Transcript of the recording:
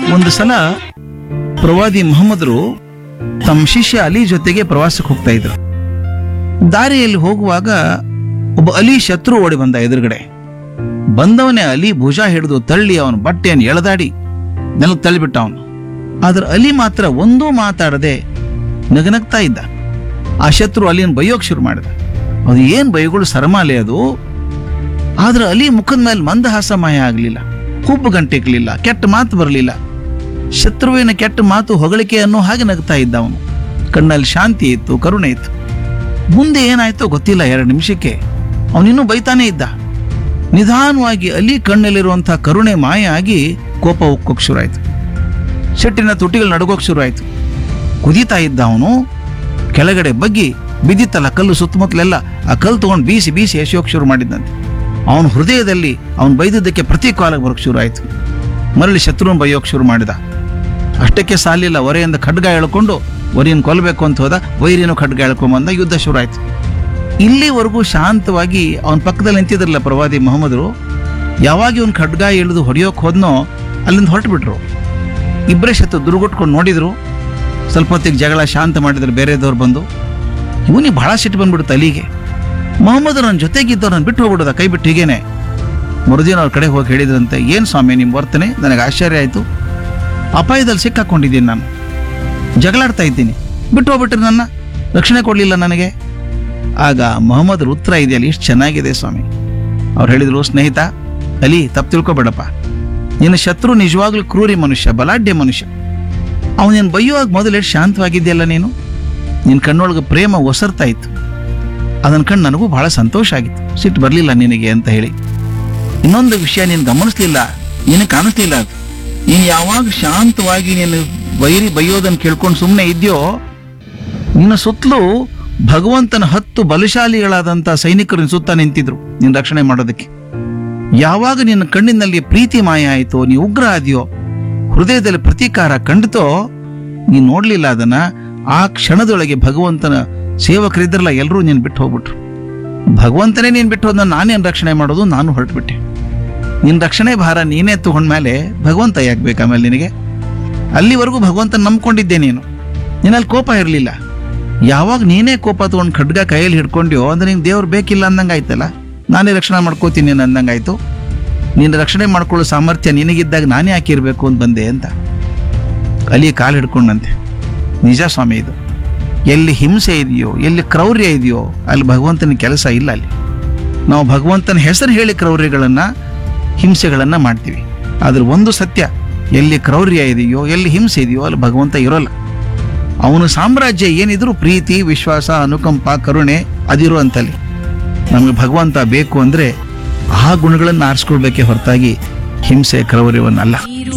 ಒಂದು ಸಲ ಪ್ರವಾದಿ ಮೊಹಮ್ಮದರು ತಮ್ಮ ಶಿಷ್ಯ ಅಲಿ ಜೊತೆಗೆ ಪ್ರವಾಸಕ್ಕೆ ಹೋಗ್ತಾ ಇದ್ರು ದಾರಿಯಲ್ಲಿ ಹೋಗುವಾಗ ಒಬ್ಬ ಅಲಿ ಶತ್ರು ಓಡಿ ಬಂದ ಎದುರುಗಡೆ ಬಂದವನೇ ಅಲಿ ಭುಜ ಹಿಡಿದು ತಳ್ಳಿ ಅವನ ಬಟ್ಟೆಯನ್ನು ಎಳೆದಾಡಿ ನೆಲಕ್ಕೆ ತಳ್ಳಿಬಿಟ್ಟ ಅವನು ಆದ್ರೆ ಅಲಿ ಮಾತ್ರ ಒಂದೂ ಮಾತಾಡದೆ ನಗನಗ್ತಾ ಇದ್ದ ಆ ಶತ್ರು ಅಲಿನ ಬೈಯೋಕ್ ಶುರು ಮಾಡಿದ ಅದು ಏನ್ ಬೈಗಳು ಸರಮಾಲೆ ಅದು ಆದ್ರೆ ಅಲಿ ಮುಖದ ಮೇಲೆ ಮಂದಹಾಸ ಮಾಯ ಆಗಲಿಲ್ಲ ಹುಬ್ಬು ಗಂಟೆಕ್ಲಿಲ್ಲ ಕೆಟ್ಟ ಮಾತು ಬರಲಿಲ್ಲ ಶತ್ರುವಿನ ಕೆಟ್ಟ ಮಾತು ಹೊಗಳಿಕೆ ಅನ್ನೋ ಹಾಗೆ ನಗ್ತಾ ಇದ್ದ ಅವನು ಕಣ್ಣಲ್ಲಿ ಶಾಂತಿ ಇತ್ತು ಕರುಣೆ ಇತ್ತು ಮುಂದೆ ಏನಾಯ್ತೋ ಗೊತ್ತಿಲ್ಲ ಎರಡು ನಿಮಿಷಕ್ಕೆ ಅವನಿನ್ನೂ ಬೈತಾನೇ ಇದ್ದ ನಿಧಾನವಾಗಿ ಅಲಿ ಕಣ್ಣಲ್ಲಿರುವಂತಹ ಕರುಣೆ ಮಾಯ ಆಗಿ ಕೋಪ ಉಕ್ಕೋಕ್ ಶುರುವಾಯ್ತು ಶೆಟ್ಟಿನ ತುಟಿಗಳು ನಡುಗೋಕ್ ಶುರುವಾಯ್ತು ಕುದೀತಾ ಇದ್ದ ಅವನು ಕೆಳಗಡೆ ಬಗ್ಗಿ ಬಿದ್ದಿತ್ತಲ್ಲ ಕಲ್ಲು ಸುತ್ತಮುತ್ತಲೆಲ್ಲ ಆ ಕಲ್ಲು ತಗೊಂಡು ಬೀಸಿ ಬೀಸಿ ಎಸೆಯೋಕ್ ಶುರು ಮಾಡಿದ್ದಂತೆ ಅವನ ಹೃದಯದಲ್ಲಿ ಅವನು ಬೈದಿದ್ದಕ್ಕೆ ಪ್ರತಿಕಾಲ ಬರೋಕ್ ಶುರು ಆಯ್ತು ಮರಳಿ ಶತ್ರುನ ಬೈಯೋಕ್ ಶುರು ಮಾಡಿದ ಅಷ್ಟಕ್ಕೆ ಸಾಲಿಲ್ಲ ಒರೆಯಿಂದ ಖಡ್ಗ ಎಳ್ಕೊಂಡು ಒರಿಯನ್ನು ಕೊಲ್ಲಬೇಕು ಅಂತ ಹೋದ ವೈರಿಯನ್ನು ಖಡ್ಗ ಎಳ್ಕೊಂಬಂದ ಯುದ್ಧ ಶುರು ಆಯ್ತು ಇಲ್ಲಿವರೆಗೂ ಶಾಂತವಾಗಿ ಅವನ ಪಕ್ಕದಲ್ಲಿ ನಿಂತಿದ್ರಲ್ಲ ಪ್ರವಾದಿ ಮೊಹಮ್ಮದರು ಯಾವಾಗ ಇವನ್ ಖಡ್ಗ ಎಳೆದು ಹೊಡೆಯೋಕ್ ಹೋದ್ನೋ ಅಲ್ಲಿಂದ ಹೊರಟು ಬಿಟ್ರು ಇಬ್ಬರೇ ಶತ್ರು ದುರ್ಗುಟ್ಕೊಂಡು ನೋಡಿದ್ರು ಸ್ವಲ್ಪ ಹೊತ್ತಿಗೆ ಜಗಳ ಶಾಂತ ಮಾಡಿದ್ರು ಬೇರೆದವ್ರು ಬಂದು ಇವನಿಗೆ ಬಹಳ ಸಿಟ್ಟು ಬಂದ್ಬಿಡುತ್ತೆ ಅಲಿಗೆ ಮೊಹಮ್ಮದ್ ನನ್ನ ಜೊತೆಗಿದ್ದವ್ರನ್ನ ಬಿಟ್ಟು ಹೋಗ್ಬಿಡೋದ ಕೈ ಬಿಟ್ಟು ಹೀಗೇನೆ ಮರುದಿನ ಅವ್ರ ಕಡೆ ಹೋಗಿ ಹೇಳಿದ್ರಂತೆ ಏನು ಸ್ವಾಮಿ ನಿಮ್ಮ ವರ್ತನೆ ನನಗೆ ಆಶ್ಚರ್ಯ ಆಯಿತು ಅಪಾಯದಲ್ಲಿ ಸಿಕ್ಕಾಕೊಂಡಿದ್ದೀನಿ ನಾನು ಜಗಳಾಡ್ತಾ ಇದ್ದೀನಿ ಬಿಟ್ಟು ಹೋಗ್ಬಿಟ್ರಿ ನನ್ನ ರಕ್ಷಣೆ ಕೊಡಲಿಲ್ಲ ನನಗೆ ಆಗ ಮೊಹಮ್ಮದ್ರ ಉತ್ತರ ಇದೆಯಲ್ಲ ಇಷ್ಟು ಚೆನ್ನಾಗಿದೆ ಸ್ವಾಮಿ ಅವ್ರು ಹೇಳಿದ್ರು ಸ್ನೇಹಿತ ಅಲಿ ತಪ್ಪು ತಿಳ್ಕೊಬೇಡಪ್ಪ ನಿನ್ನ ಶತ್ರು ನಿಜವಾಗ್ಲೂ ಕ್ರೂರಿ ಮನುಷ್ಯ ಬಲಾಢ್ಯ ಮನುಷ್ಯ ಅವನು ನೀನು ಬೈಯುವಾಗ ಮೊದಲು ಎಷ್ಟು ಶಾಂತವಾಗಿದೆಯಲ್ಲ ನೀನು ನಿನ್ನ ಕಣ್ಣೊಳಗೆ ಪ್ರೇಮ ಒಸರ್ತಾ ಇತ್ತು ಅದನ್ನ ಕಂಡು ನನಗೂ ಬಹಳ ಸಂತೋಷ ಆಗಿತ್ತು ಸಿಟ್ಟು ಬರಲಿಲ್ಲ ನಿನಗೆ ಅಂತ ಹೇಳಿ ಇನ್ನೊಂದು ವಿಷಯ ನೀನು ಗಮನಿಸ್ಲಿಲ್ಲ ನಿನಗೆ ಕಾಣಿಸ್ಲಿಲ್ಲ ಅದು ನೀನು ಯಾವಾಗ ಶಾಂತವಾಗಿ ನೀನು ವೈರಿ ಬೈಯೋದನ್ನು ಕೇಳ್ಕೊಂಡು ಸುಮ್ಮನೆ ಇದೆಯೋ ನಿನ್ನ ಸುತ್ತಲೂ ಭಗವಂತನ ಹತ್ತು ಬಲಶಾಲಿಗಳಾದಂಥ ಸೈನಿಕರು ನಿನ್ನ ಸುತ್ತ ನಿಂತಿದ್ರು ನಿನ್ನ ರಕ್ಷಣೆ ಮಾಡೋದಕ್ಕೆ ಯಾವಾಗ ನಿನ್ನ ಕಣ್ಣಿನಲ್ಲಿ ಪ್ರೀತಿ ಮಾಯ ಆಯಿತೋ ನೀ ಉಗ್ರ ಆದ್ಯೋ ಹೃದಯದಲ್ಲಿ ಪ್ರತೀಕಾರ ಕಂಡಿತೋ ನೀನು ನೋಡ್ಲಿಲ್ಲ ಅದನ್ನ ಆ ಕ್ಷಣದೊಳಗೆ ಭಗವಂತನ ಸೇವಕರಿದ್ರಲ್ಲ ಎಲ್ಲರೂ ನೀನು ಬಿಟ್ಟು ಹೋಗ್ಬಿಟ್ರು ಭಗವಂತನೇ ನೀನು ಬಿಟ್ಟು ಹೋದ ನಾನೇನು ರಕ್ಷಣೆ ಮಾಡೋದು ನಾನು ಹೊರಟ್ಬಿಟ್ಟೆ ನಿನ್ನ ರಕ್ಷಣೆ ಭಾರ ನೀನೇ ತಗೊಂಡ್ಮೇಲೆ ಭಗವಂತ ಯಾಕೆ ಬೇಕು ಆಮೇಲೆ ನಿನಗೆ ಅಲ್ಲಿವರೆಗೂ ಭಗವಂತನ ನಂಬ್ಕೊಂಡಿದ್ದೆ ನೀನು ನಿನ್ನಲ್ಲಿ ಕೋಪ ಇರಲಿಲ್ಲ ಯಾವಾಗ ನೀನೇ ಕೋಪ ತಗೊಂಡು ಖಡ್ಗ ಕೈಯಲ್ಲಿ ಹಿಡ್ಕೊಂಡ್ಯೋ ಅಂದ್ರೆ ನಿಂಗೆ ದೇವ್ರು ಬೇಕಿಲ್ಲ ಅಂದಂಗೆ ಆಯ್ತಲ್ಲ ನಾನೇ ರಕ್ಷಣೆ ಮಾಡ್ಕೋತೀನಿ ಅಂದಂಗಾಯ್ತು ನಿನ್ನ ರಕ್ಷಣೆ ಮಾಡ್ಕೊಳ್ಳೋ ಸಾಮರ್ಥ್ಯ ನಿನಗಿದ್ದಾಗ ನಾನೇ ಹಾಕಿರ್ಬೇಕು ಅಂತ ಬಂದೆ ಅಂತ ಅಲ್ಲಿ ಕಾಲು ಹಿಡ್ಕೊಂಡಂತೆ ನಿಜ ಸ್ವಾಮಿ ಇದು ಎಲ್ಲಿ ಹಿಂಸೆ ಇದೆಯೋ ಎಲ್ಲಿ ಕ್ರೌರ್ಯ ಇದೆಯೋ ಅಲ್ಲಿ ಭಗವಂತನ ಕೆಲಸ ಇಲ್ಲ ಅಲ್ಲಿ ನಾವು ಭಗವಂತನ ಹೆಸರು ಹೇಳಿ ಕ್ರೌರ್ಯಗಳನ್ನು ಹಿಂಸೆಗಳನ್ನು ಮಾಡ್ತೀವಿ ಆದ್ರೆ ಒಂದು ಸತ್ಯ ಎಲ್ಲಿ ಕ್ರೌರ್ಯ ಇದೆಯೋ ಎಲ್ಲಿ ಹಿಂಸೆ ಇದೆಯೋ ಅಲ್ಲಿ ಭಗವಂತ ಇರೋಲ್ಲ ಅವನ ಸಾಮ್ರಾಜ್ಯ ಏನಿದ್ರು ಪ್ರೀತಿ ವಿಶ್ವಾಸ ಅನುಕಂಪ ಕರುಣೆ ಅದಿರೋ ಅಂತಲ್ಲಿ ನಮಗೆ ಭಗವಂತ ಬೇಕು ಅಂದ್ರೆ ಆ ಗುಣಗಳನ್ನು ಆರಿಸ್ಕೊಳ್ಬೇಕೇ ಹೊರತಾಗಿ ಹಿಂಸೆ ಕ್ರೌರ್ಯವನ್ನಲ್ಲ